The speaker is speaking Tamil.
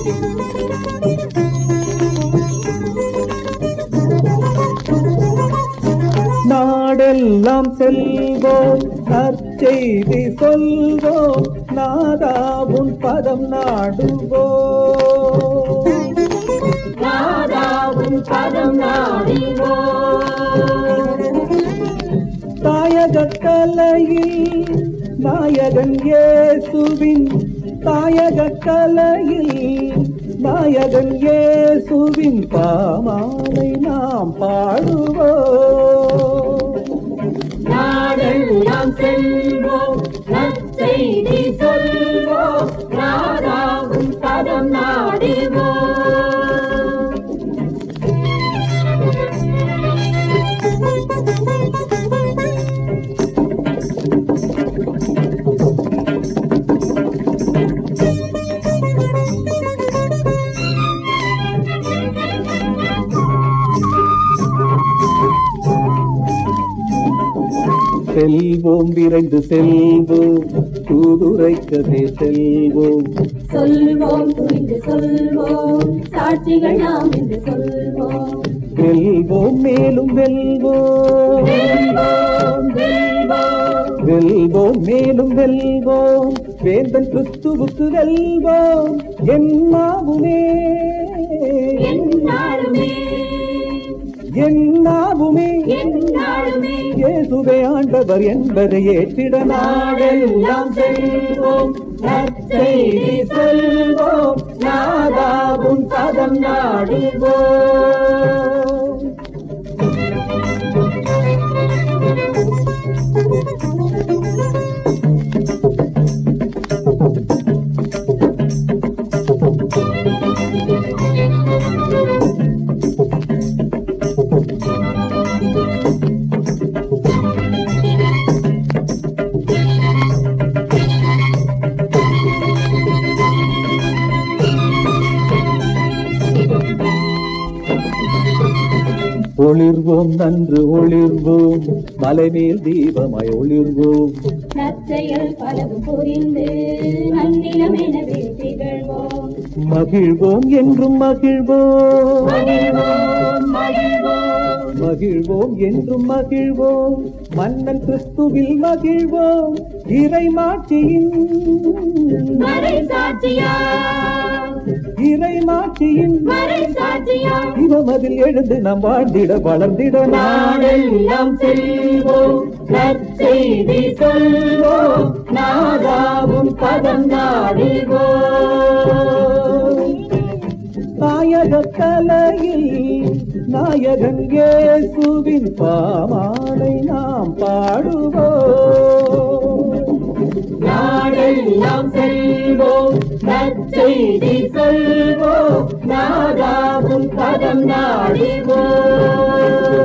நாடெல்லாம் செல்வோம் நற்செய்தி சொல்வோம் நாதாவும் பதம் நாடுவோம் நாதாவும் பதம் நாடிவோம் தாயக கலையில் நாயகன் இயேசுவின் தாயக கலையில் நாயகன் இயேசுவின் பாமாலை நாம் பாடுவோம் நாடெல்லாம் செல்வோம் நற்செய்தி சொல்வோம் நாதாவும் பதம் நாடிவோம் செல்வோம் விரைந்து செல்வோம் தூதுரைக்கதே செல்வோம் சொல்வோம் புரிந்து சொல்வோம் சாட்சிகள் நாம் என்று சொல்வோம் வெல்வோம் மேலும் வெல்வோம் வெல்வோம் வெல்வோம் வெல்வோம் மேலும் வெல்வோம் வேந்தன் கிறிஸ்துவுக்கு வெல்வோம் என்னாவுமே என்னாலுமே என்னாவுமே என்னாலுமே இயேசுவே ஆண்டவர் என்பதை ஏற்றிட நாடெல்லாம் செல்வோம் நற்செய்தி சொல்வோம் நாதாவும் பதம் நாடுவோம் ஒளிர்வோம் நன்று ஒளிர்வோம் மலைமேல் தீபமாய் ஒளிர்வோம் நற்செயல் பலவும் புரிந்து நன்னிலம் எனவே திகழ்வோம் மகிழ்வோம் என்றும் மகிழ்வோம் மகிழ்வோம் மகிழ்வோம் மகிழ்வோம் என்றும் மகிழ்வோம் மன்னன் கிறிஸ்துவில் மகிழ்வோம் இறை மாட்சியின் மறை சாட்சியா இறை மாட்சியின் மறை சாட்சியா இவமதில் எழுந்து நாம் வாழ்ந்திட வளர்ந்திட நாடெல்லாம் செல்வோம் நற்செய்தி சொல்வோம் நாதாவும் பதம் நாடிவோம் தாயக கலையில் நாயகன் இயேசுவின் பாமாலை நாம் பாடுவோம் நாடெல்லாம் செல்வோம் நற்செய்தி சொல்வோம் நாதாவும் பதம் நாடிவோம்